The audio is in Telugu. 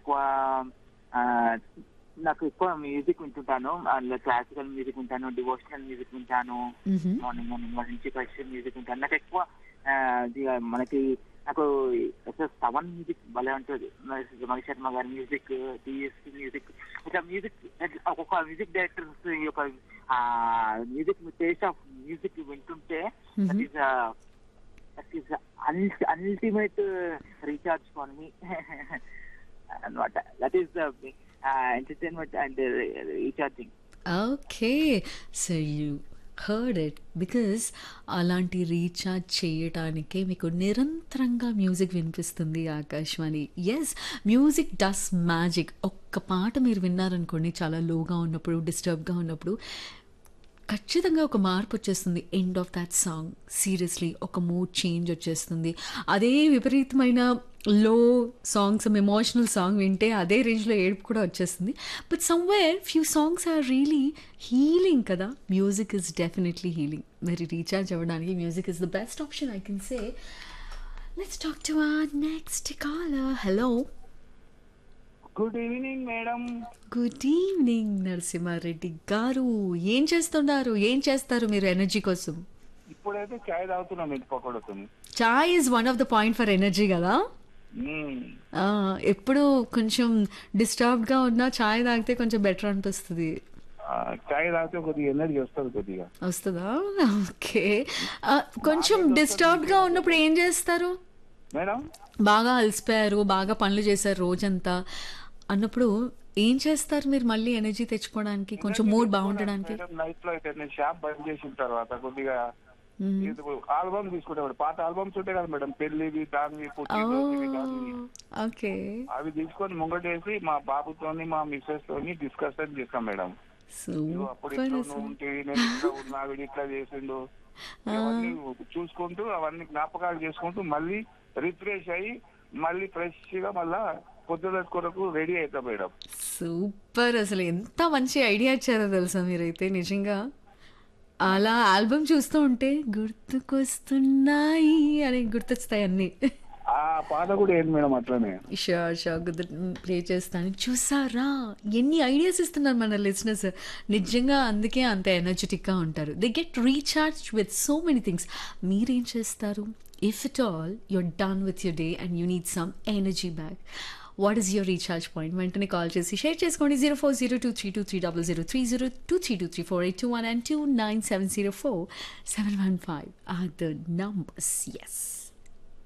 ఎక్కువ ఆ, నాకు ఎక్కువ మ్యూజిక్ వింటుంటాను అందులో క్లాసికల్ మ్యూజిక్ వింటాను డివోషనల్ మ్యూజిక్ వింటాను మ్హూ. మార్నింగ్ మార్నింగ్ నుంచి క్వశ్చన్ మ్యూజిక్ వింటాను నాకు ఎక్కువ ఆ, ఇది మనకి నాకు సెవెన్ మ్యూజిక్ భలే ఉంటుంది మణి శర్మ గారి మ్యూజిక్ టిఎస్పి మ్యూజిక్ ఇట్లా మ్యూజిక్ ఒక్కొక్క మ్యూజిక్ డైరెక్టర్ యొక్క మ్యూజిక్ టేస్ట్ ఆఫ్ మ్యూజిక్ వింటుంటే that hmm. Is that is ultimate recharge for me అనమాట that is entertainment and recharging okay so you heard it because అలాంటి రీఛార్జ్ చేయటానికే మీకు నిరంతరంగా మ్యూజిక్ వినిపిస్తుంది Akashvani yes music does magic ఒక్క పాట మీరు విన్నారనుకోండి చాలా లోగా ఉన్నప్పుడు డిస్టర్బ్గా ఉన్నప్పుడు ఖచ్చితంగా ఒక మార్పు వచ్చేస్తుంది end of that song seriously ఒక మూడ్ చేంజ్ వచ్చేస్తుంది అదే విపరీతమైన లో సాంగ్స్ ఎమోషనల్ సాంగ్ వింటే అదే రేంజ్లో ఏడుపు కూడా వచ్చేస్తుంది but somewhere few songs are really healing కదా మ్యూజిక్ ఇస్ డెఫినెట్లీ హీలింగ్ మరి రీఛార్జ్ అవ్వడానికి music is the best option I can say let's talk to our next caller hello good evening madam good evening Narasimha Reddy గారు ఏం చేస్తున్నారు ఏం చేస్తారు మీరు ఎనర్జీ కోసం ఇప్పుడైతే చాయ్ తాగుతున్నాం ఇంటి పక్కడుతుంది chai is one of the point for energy కదా ఆ, ఎప్పుడు కొంచెం డిస్టర్బ్డ్గా ఉన్నా చాయ్ తాగితే కొంచెం బెటర్ అనిపిస్తుంది చాయ్ తాగితే కొద్దిగా ఎనర్జీ వస్తుంది కొద్దిగా వస్తుందా ఓకే ఆ, కొంచెం డిస్టర్బ్డ్గా ఉన్నప్పుడు ఏం చేస్తారు మేడం బాగా అలసిపోయారు బాగా పనులు చేశారు రోజంతా అన్నప్పుడు ఏం చేస్తారు మీరు మళ్ళీ ఎనర్జీ తెచ్చుకోవడానికి కొంచెం మూడ్ బాగుండడానికి నైట్ లో అయితే నేను షాప్ బంద్ చేసిన తర్వాత కొద్దిగా ఆల్బమ్ తీసుకుంటాడు పాత ఆల్బమ్స్ ఉంటాయి కదా మేడం పెళ్లివి దానివి పుట్టినరోజువి దానివి ఓకే అవి తీసుకొని ముంగటేసి మా బాబుతోని మా మిస్సెస్ తోని డిస్కషన్ చేస్తాం మేడం ఇదిగో అప్పుడు సూపర్ ఇట్లా నువ్వు ఉంటేవి నేను ఇట్లా ఉన్నా వీడు ఇట్లా చేసిండు అవన్నీ చూసుకుంటూ అవన్నీ జ్ఞాపకాలు చేసుకుంటూ మళ్ళీ రిఫ్రెష్ అయ్యి మళ్ళీ ఫ్రెష్ గా మళ్ళా పొద్దున కొరకు రెడీ అవుతాం మేడం సూపర్ అసలు ఎంత మంచి ఐడియా ఇచ్చారో తెలుసా మీరైతే నిజంగా అలా ఆల్బమ్ చూస్తూ ఉంటే గుర్తుకొస్తున్నాయి అని గుర్తొస్తాయి అన్నీ ఆ పాట కూడా ఏంటి మేడం అట్లనే షూర్ షూర్ గుర్తు ప్లే చేస్తాను చూసారా ఎన్ని ఐడియాస్ ఇస్తున్నారు మన లిజినెస్ నిజంగా అందుకే అంత ఎనర్జెటిక్గా ఉంటారు they get recharge with so many things మీరేం చేస్తారు if it all your done with your day and you need some energy back what is your recharge point వెంటనే కాల్ చేసి షేర్ చేసుకోండి zero four zero two three two three double zero three zero two three two three four eight two one and two nine seven zero four seven one five are the numbers yes